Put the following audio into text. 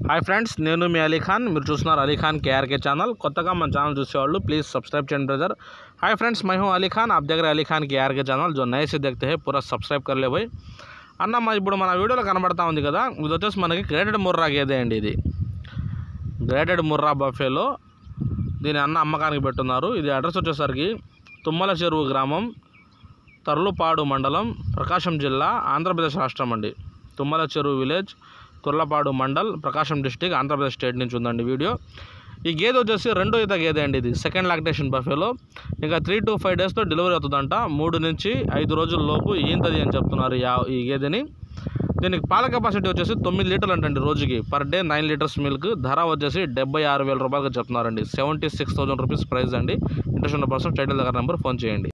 hi friends నేను మీ అలీఖాన్ మీరు చూస్తున్నారు అలీఖాన్ కేఆర్కే ఛానల్ కొత్తగా మన ఛానల్ చూసేవాళ్ళు ప్లీజ్ सब्सक्राइब చేయండి ब्रदर हाय फ्रेंड्स मैं हूं अली खान आप देख रहे हैं अली खान के आर के ఛానల్ जो नए से देखते हैं पूरा सब्सक्राइब कर ले भाई అన్న మా ఇప్పుడు మన వీడియోలో కనబడతా ఉంది కదా ఇది వచ్చేసి మనకి గ్రేటెడ్ ముర్రా గేదే అండి ఇది గ్రేటెడ్ ముర్రా బఫేలో దీని అన్న అమ్మకానికి పెట్టున్నారు ఇది అడ్రస్ వచ్చేసరికి తుమ్మల చెరువు గ్రామం తర్లుపాడు మండలం ప్రకాశం జిల్లా ఆంధ్రప్రదేశ్ రాష్ట్రం అండి Thummala Cheruvu village Turlapadu mandal Prakasam district Andhra Pradesh state నుంచి ఉందండి వీడియో ఈ గేదె వచ్చేసి రెండో ఈత గేదె అండి ఇది సెకండ్ లాక్టేషన్ బఫేలో ఇంకా త్రీ టు ఫైవ్ డేస్లో డెలివరీ అవుతుందంట మూడు నుంచి ఐదు రోజుల లోపు ఈంతది అని చెప్తున్నారు ఈ ఆ- ఈ గేదెని దీనికి పాల కెపాసిటీ వచ్చేసి తొమ్మిది లీటర్లు అంటండి రోజుకి per day nine litres milk ధర వచ్చేసి డెబ్బై ఆరు వేల రూపాయలకి చెప్తున్నారండి seventy six thousand rupees price అండి ఇంట్రెస్ట్ ఉన్న పర్సన్ టైటిల్ దగ్గర నెంబర్ ఫోన్ చేయండి